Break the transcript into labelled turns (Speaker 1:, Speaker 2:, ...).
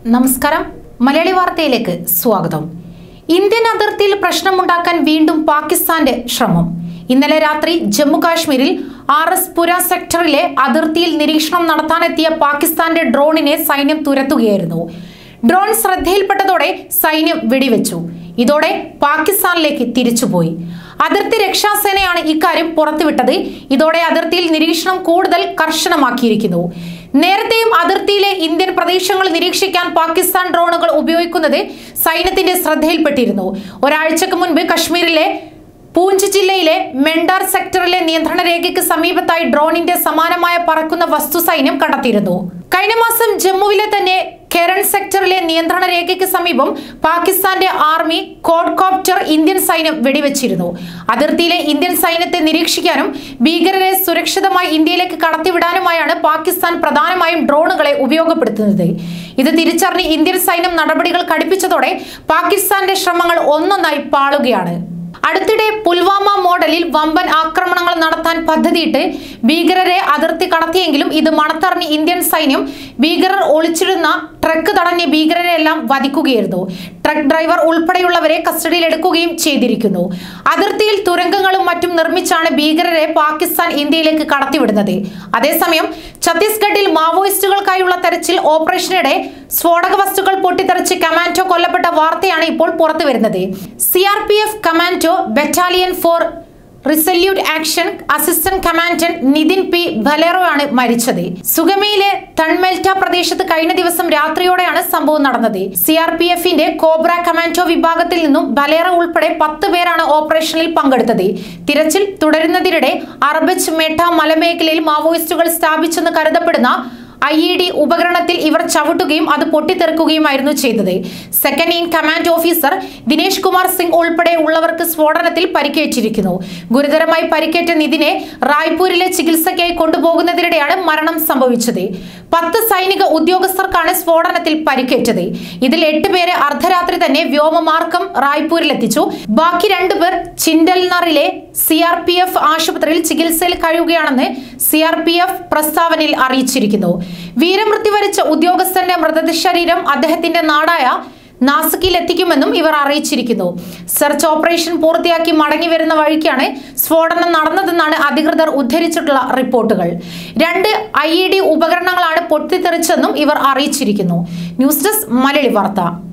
Speaker 1: നമസ്കാരം മലയാളി വാർത്തയിലേക്ക് സ്വാഗതം ഇന്ത്യൻ അതിർത്തിയിൽ പ്രശ്നമുണ്ടാക്കാൻ വീണ്ടും പാകിസ്ഥാന്റെ ശ്രമം ഇന്നലെ രാത്രി ജമ്മു കാശ്മീരിൽ ആർ എസ് പുര സെക്ടറിലെ അതിർത്തിയിൽ നിരീക്ഷണം നടത്താനെത്തിയ പാകിസ്ഥാന്റെ ഡ്രോണിനെ സൈന്യം തുരത്തുകയായിരുന്നു ഡ്രോൺ ശ്രദ്ധയിൽപ്പെട്ടതോടെ സൈന്യം വെടിവെച്ചു ഇതോടെ പാകിസ്ഥാനിലേക്ക് തിരിച്ചുപോയി അതിർത്തി രക്ഷാസേനയാണ് ഇക്കാര്യം പുറത്തുവിട്ടത് ഇതോടെ അതിർത്തിയിൽ നിരീക്ഷണം കൂടുതൽ കർശനമാക്കിയിരിക്കുന്നു നേരത്തെയും അതിർത്തിയിലെ ഇന്ത്യൻ പ്രദേശങ്ങൾ നിരീക്ഷിക്കാൻ പാകിസ്ഥാൻ ഡ്രോണുകൾ ഉപയോഗിക്കുന്നത് സൈന്യത്തിന്റെ ശ്രദ്ധയിൽപ്പെട്ടിരുന്നു ഒരാഴ്ചക്ക് മുൻപ് കശ്മീരിലെ പൂഞ്ച് ജില്ലയിലെ മെണ്ടാർ സെക്ടറിലെ നിയന്ത്രണ രേഖയ്ക്ക് സമീപത്തായി ഡ്രോണിന്റെ സമാനമായ പറക്കുന്ന വസ്തു സൈന്യം കണ്ടെത്തിയിരുന്നു കഴിഞ്ഞ മാസം ജമ്മുവിലെ തന്നെ കെരൺ സെക്ടറിലെ നിയന്ത്രണ രേഖയ്ക്ക് സമീപം പാകിസ്ഥാന്റെ ആർമി കോഡ്കോപ്റ്റർ ഇന്ത്യൻ സൈന്യം വെടിവെച്ചിരുന്നു അതിർത്തിയിലെ ഇന്ത്യൻ സൈന്യത്തെ നിരീക്ഷിക്കാനും ഭീകരരെ സുരക്ഷിതമായി ഇന്ത്യയിലേക്ക് കടത്തിവിടാനുമായാണ് പാകിസ്ഥാൻ പ്രധാനമായും ഡ്രോണുകളെ ഉപയോഗപ്പെടുത്തുന്നത് ഇത് തിരിച്ചറിഞ്ഞ് ഇന്ത്യൻ സൈന്യം നടപടികൾ കടുപ്പിച്ചതോടെ പാകിസ്ഥാന്റെ ശ്രമങ്ങൾ ഒന്നൊന്നായി പാളുകയാണ് അടുത്തിടെ പുൽവാമ മോഡലിൽ വമ്പൻ ആക്രമണങ്ങൾ നടത്താൻ പദ്ധതിയിട്ട് ഭീകരരെ അതിർത്തി കടത്തിയെങ്കിലും ഇത് മണത്തറിഞ്ഞ് ഇന്ത്യൻ സൈന്യം ഭീകരർ ഒളിച്ചിരുന്ന ട്രക്ക് തടഞ്ഞ് ഭീകരരെ എല്ലാം വധിക്കുകയായിരുന്നു ട്രക്ക് ഡ്രൈവർ ഉൾപ്പെടെയുള്ളവരെ കസ്റ്റഡിയിൽ എടുക്കുകയും ചെയ്തിരിക്കുന്നു അതിർത്തിയിൽ തുരങ്കങ്ങളും മറ്റും നിർമ്മിച്ചാണ് ഭീകരരെ പാകിസ്ഥാൻ ഇന്ത്യയിലേക്ക് കടത്തിവിടുന്നത് അതേസമയം ഛത്തീസ്ഗഡിൽ മാവോയിസ്റ്റുകൾക്കായുള്ള തെരച്ചിൽ ഓപ്പറേഷനിടെ സ്ഫോടക വസ്തുക്കൾ പൊട്ടിത്തെറിച്ച് കമാൻഡോ കൊല്ലപ്പെട്ട വാർത്തയാണ് ഇപ്പോൾ പുറത്തുവരുന്നത് C R P F commando battalion for resolute action assistant commandant Nitin P Bhalerao ആണ് മരിച്ചത് സുഗമയിലെ തൺമെൽറ്റ പ്രദേശത്ത് കഴിഞ്ഞ ദിവസം രാത്രിയോടെയാണ് സംഭവം നടന്നത് സി ആർ പി എഫിന്റെ കോബ്ര കമാൻഡോ വിഭാഗത്തിൽ നിന്നും ഭലേറോ ഉൾപ്പെടെ പത്ത് പേരാണ് ഓപ്പറേഷനിൽ പങ്കെടുത്തത് തിരച്ചിൽ തുടരുന്നതിനിടെ അർബച്ച് മേട്ട മലമേഖലയിൽ മാവോയിസ്റ്റുകൾ സ്ഥാപിച്ചെന്ന് കരുതപ്പെടുന്ന ഐ ഇ ഡി ഉപകരണത്തിൽ ഇവർ ചവിട്ടുകയും അത് പൊട്ടിത്തെറിക്കുകയുമായിരുന്നു ചെയ്തത് second in command officer Dinesh Kumar Singh ഉൾപ്പെടെ ഉള്ളവർക്ക് സ്ഫോടനത്തിൽ പരിക്കേറ്റിരിക്കുന്നു ഗുരുതരമായി പരിക്കേറ്റ നിതിനെ റായ്പൂരിലെ ചികിത്സയ്ക്കായി കൊണ്ടുപോകുന്നതിനിടെയാണ് മരണം സംഭവിച്ചത് പത്ത് സൈനിക ഉദ്യോഗസ്ഥർക്കാണ് സ്ഫോടനത്തിൽ പരിക്കേറ്റത് ഇതിൽ എട്ട് പേരെ അർദ്ധരാത്രി തന്നെ വ്യോമമാർഗം റായ്പൂരിലെത്തിച്ചു ബാക്കി രണ്ടുപേർ ചിൻഡൽനറിലെ സി ആർ പി എഫ് ആശുപത്രിയിൽ ചികിത്സയിൽ കഴിയുകയാണെന്ന് സി ആർ പി എഫ് പ്രസ്താവനയിൽ അറിയിച്ചിരിക്കുന്നു വീരമൃത്യു വരിച്ച ഉദ്യോഗസ്ഥന്റെ മൃതശരീരം അദ്ദേഹത്തിന്റെ നാടായ നാസിക്കിൽ എത്തിക്കുമെന്നും ഇവർ അറിയിച്ചിരിക്കുന്നു സെർച്ച് ഓപ്പറേഷൻ പൂർത്തിയാക്കി മടങ്ങി വരുന്ന വഴിക്കാണ് സ്ഫോടനം നടന്നതെന്നാണ് അധികൃതർ ഉദ്ധരിച്ചിട്ടുള്ള റിപ്പോർട്ടുകൾ രണ്ട് ഐ ഇ ഡി ഉപകരണങ്ങളാണ് പൊട്ടിത്തെറിച്ചെന്നും ഇവർ അറിയിച്ചിരിക്കുന്നു ന്യൂസ് ഡെസ്ക് മലയാളി വാർത്ത